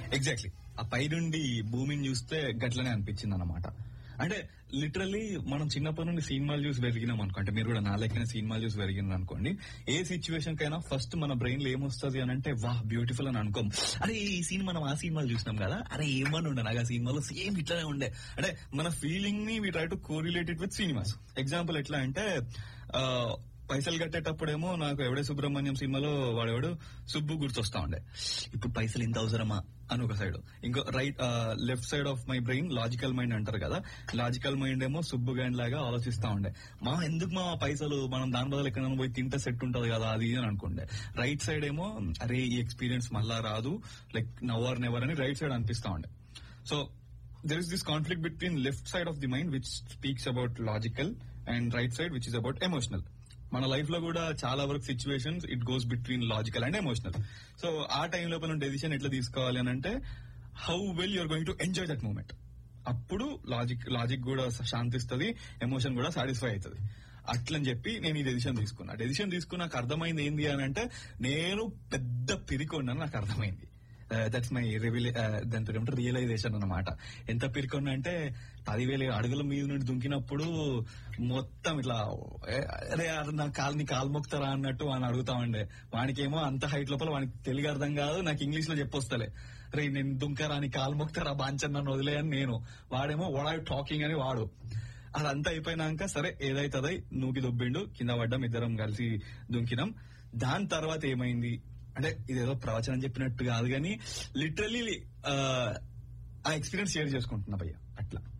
exactly ఆ పై నుండి భూమిని చూస్తే గట్లనే అనిపించింది అనమాట అంటే లిటరల్లీ మనం చిన్నప్పటి నుండి సినిమాలు చూసి పెరిగినాం అనుకోండి మీరు కూడా నా లెక్కన సినిమాలు చూసి పెరిగినారు అనుకోండి ఏ సిచ్యువేషన్ కైనా ఫస్ట్ మన బ్రెయిన్ లో ఏమొస్తుంది అని అంటే వాహ్ బ్యూటిఫుల్ అని అనుకోం అరే ఈ సీన్ మనం ఆ సినిమాలు చూసినాం కదా అరే ఏమని ఉండే నాకు ఆ సినిమాలో సేమ్ ఇట్లానే ఉండే అంటే మన ఫీలింగ్ ని we try to correlated with cinemas example ఎట్లా అంటే ఆ, పైసలు కట్టేటప్పుడేమో నాకు ఎవడే సుబ్రహ్మణ్యం సినిమాలో వాడెవడు సుబ్బు గుర్తొస్తా ఉండే ఇప్పుడు పైసలు ఇంత అవసరమా అని ఒక సైడ్ ఇంకో right left side of my brain logical mind అంటారు కదా లాజికల్ మైండ్ ఏమో సుబ్బు గైండ్ లాగా ఆలోచిస్తా ఉండే మా ఎందుకు మా పైసలు మనం దాని బదులు ఎక్కడ పోయి తింటే సెట్ ఉంటది కదా అది ఇది అని అనుకుండే రైట్ సైడ్ ఏమో అరే ఈ ఎక్స్పీరియన్స్ మళ్ళా రాదు లైక్ నవర్ నెవర్ అని రైట్ సైడ్ అనిపిస్తా ఉండే so there is this conflict between left side of the mind which speaks about logical and right side which is about emotional మన లైఫ్ లో కూడా చాలా వరకు situations it goes between logical and emotional so ఆ time లోపల decision ఎట్లా తీసుకోవాలి అని అంటే how well you're going to enjoy that moment అప్పుడు లాజిక్ లాజిక్ కూడా శాంతిస్తుంది ఎమోషన్ కూడా సాటిస్ఫై అవుతుంది అట్లని చెప్పి నేను ఈ డెసిషన్ తీసుకున్నా డెసిషన్ తీసుకుని నాకు అర్థమైంది ఏంది అని అంటే నేను పెద్ద పిరికొన్నాను నాకు అర్థమైంది దట్స్ మై రివిలే దాంతో ఏమంటారు రియలైజేషన్ అన్నమాట ఎంత పిరికొన్నా అంటే పదివేల అడుగుల మీద నుండి దుంకినప్పుడు మొత్తం ఇట్లా ఏ, అరే అరే నా కాలు నీ కాలు మొక్తారా అన్నట్టు అని అడుగుతామండే వానికేమో అంత హైట్ లోపల వానికి తెలుగు అర్థం కాదు నాకు ఇంగ్లీష్ లో చెప్పొస్తలే రే నేను దుంకరా నీ కాలు మొక్తారా బాంచన్ నన్ను వదిలే అని నేను వాడేమో వాడా టాకింగ్ అని వాడు అదంతా అయిపోయినాక సరే ఏదైతుందై నూకి దొబ్బిండు కింద పడ్డం ఇద్దరం కలిసి దుంకినాం దాని తర్వాత ఏమైంది అంటే ఇదేదో ప్రవచనం చెప్పినట్టు కాదు కానీ లిటరలీ ఆ ఎక్స్పీరియన్స్ షేర్ చేసుకుంటున్నా భయ్య అట్లా